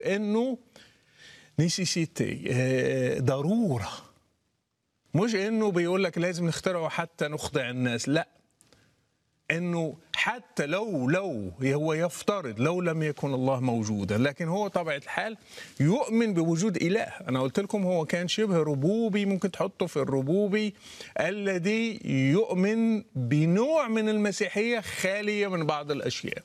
انه نيسيسيتي آه، ضروره مش انه بيقول لك لازم نخترعه حتى نخضع الناس لا انه حتى لو لو هو يفترض لو لم يكن الله موجودا لكن هو طبيعه الحال يؤمن بوجود اله انا قلت لكم هو كان شبه ربوبي ممكن تحطه في الربوبي الذي يؤمن بنوع من المسيحيه خاليه من بعض الاشياء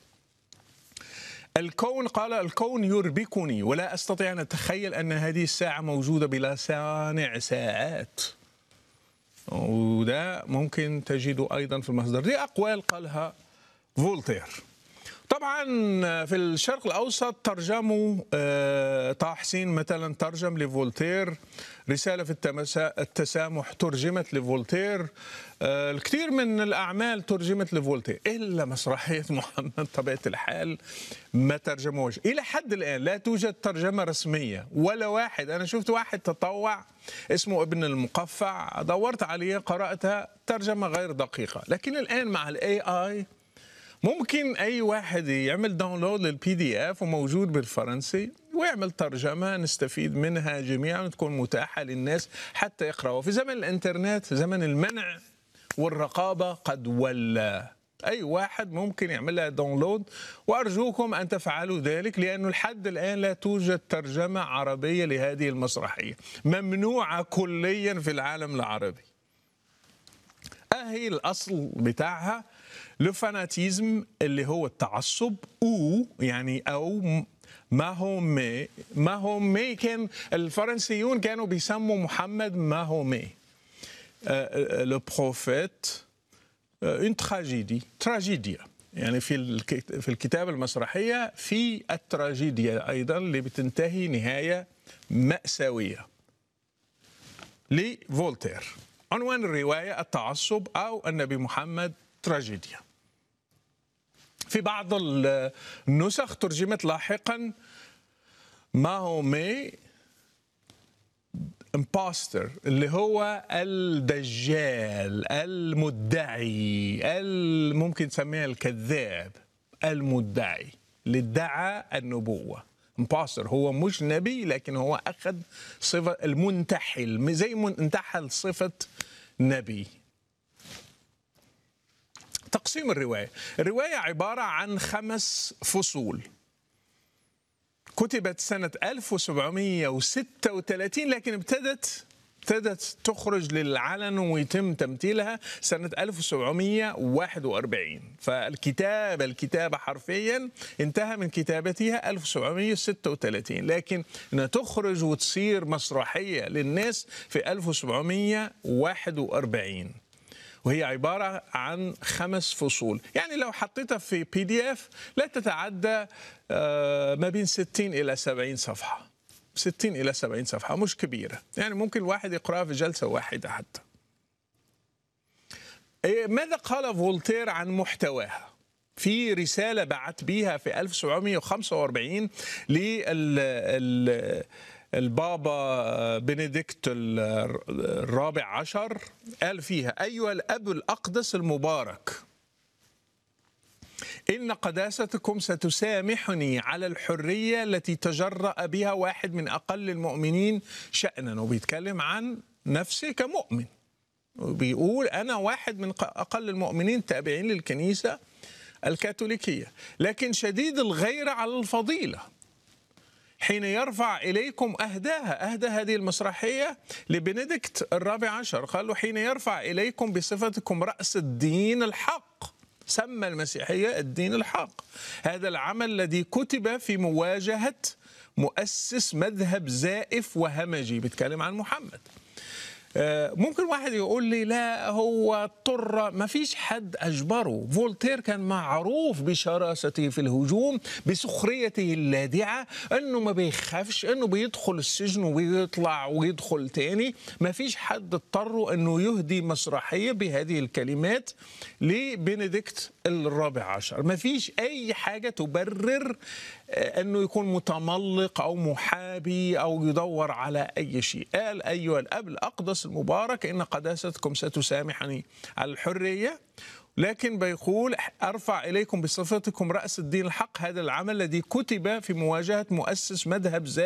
الكون قال الكون يربكني ولا استطيع ان اتخيل ان هذه الساعه موجوده بلا صانع ساعات وده ممكن تجده ايضا في المصدر دي اقوال قالها فولتير طبعا في الشرق الاوسط ترجموا آه، طه حسين مثلا ترجم لفولتير رساله في التمسا- التسامح ترجمت لفولتير آه، الكثير من الاعمال ترجمت لفولتير الا مسرحيه محمد طبيعه الحال ما ترجموش الى حد الان لا توجد ترجمه رسميه ولا واحد انا شفت واحد تطوع اسمه ابن المقفع دورت عليه قراتها ترجمه غير دقيقه لكن الان مع الاي اي ممكن اي واحد يعمل داونلود للبي دي اف وموجود بالفرنسي ويعمل ترجمه نستفيد منها جميعا وتكون متاحه للناس حتى يقراوا في زمن الانترنت زمن المنع والرقابه قد ولى اي واحد ممكن يعمل لها داونلود وارجوكم ان تفعلوا ذلك لانه لحد الان لا توجد ترجمه عربيه لهذه المسرحيه ممنوعه كليا في العالم العربي اهي الاصل بتاعها لو فاناتيزم اللي هو التعصب او يعني او ما هو مي ما هو مي كان الفرنسيون كانوا بيسموا محمد ما هو مي لو بروفيت اون تراجيدي تراجيديا يعني في الك- في الكتابه المسرحيه في التراجيديا ايضا اللي بتنتهي نهايه ماساويه لفولتير عنوان الرواية التعصب أو النبي محمد تراجيديا في بعض النسخ ترجمت لاحقا ما هو مي امباستر اللي هو الدجال المدعي ال- ممكن تسميها الكذاب المدعي اللي ادعى النبوة امباستر هو مش نبي لكن هو أخذ صفة المنتحل زي من انتحل صفة نبي تقسيم الرواية الرواية عبارة عن خمس فصول كتبت سنة 1736 لكن ابتدت ابتدت تخرج للعلن ويتم تمثيلها سنة 1741 فالكتابة الكتابة حرفيا انتهى من كتابتها 1736 لكن انها تخرج وتصير مسرحية للناس في 1741 وهي عبارة عن خمس فصول يعني لو حطيتها في بي دي اف لا تتعدى آه، ما بين 60 إلى 70 صفحة 60 إلى 70 صفحة مش كبيرة يعني ممكن الواحد يقرأها في جلسة واحدة حتى إيه، ماذا قال فولتير عن محتواها في رسالة بعت بيها في 1745 لل البابا بنديكت الرابع عشر قال فيها أيها الأب الأقدس المبارك إن قداستكم ستسامحني على الحرية التي تجرأ بها واحد من أقل المؤمنين شأنا وبيتكلم عن نفسه كمؤمن وبيقول أنا واحد من ق- أقل المؤمنين تابعين للكنيسة الكاثوليكية لكن شديد الغيرة على الفضيلة حين يرفع إليكم أهداها أهدى هذه المسرحية لبنديكت الرابع عشر قال له حين يرفع إليكم بصفتكم رأس الدين الحق سمى المسيحية الدين الحق هذا العمل الذي كتب في مواجهة مؤسس مذهب زائف وهمجي بيتكلم عن محمد آه، ممكن واحد يقول لي لا هو اضطر ما فيش حد أجبره فولتير كان معروف بشراسته في الهجوم بسخريته اللاذعة أنه ما بيخافش أنه بيدخل السجن ويطلع ويدخل تاني ما فيش حد اضطر أنه يهدي مسرحية بهذه الكلمات لبنديكت الرابع عشر ما فيش أي حاجة تبرر آه، أنه يكون متملق أو محابي أو يدور على أي شيء قال أيها الأب الأقدس المبارك إن قداستكم ستسامحني على الحرية لكن بيقول ارفع اليكم بصفتكم راس الدين الحق هذا العمل الذي كتب في مواجهه مؤسس مذهب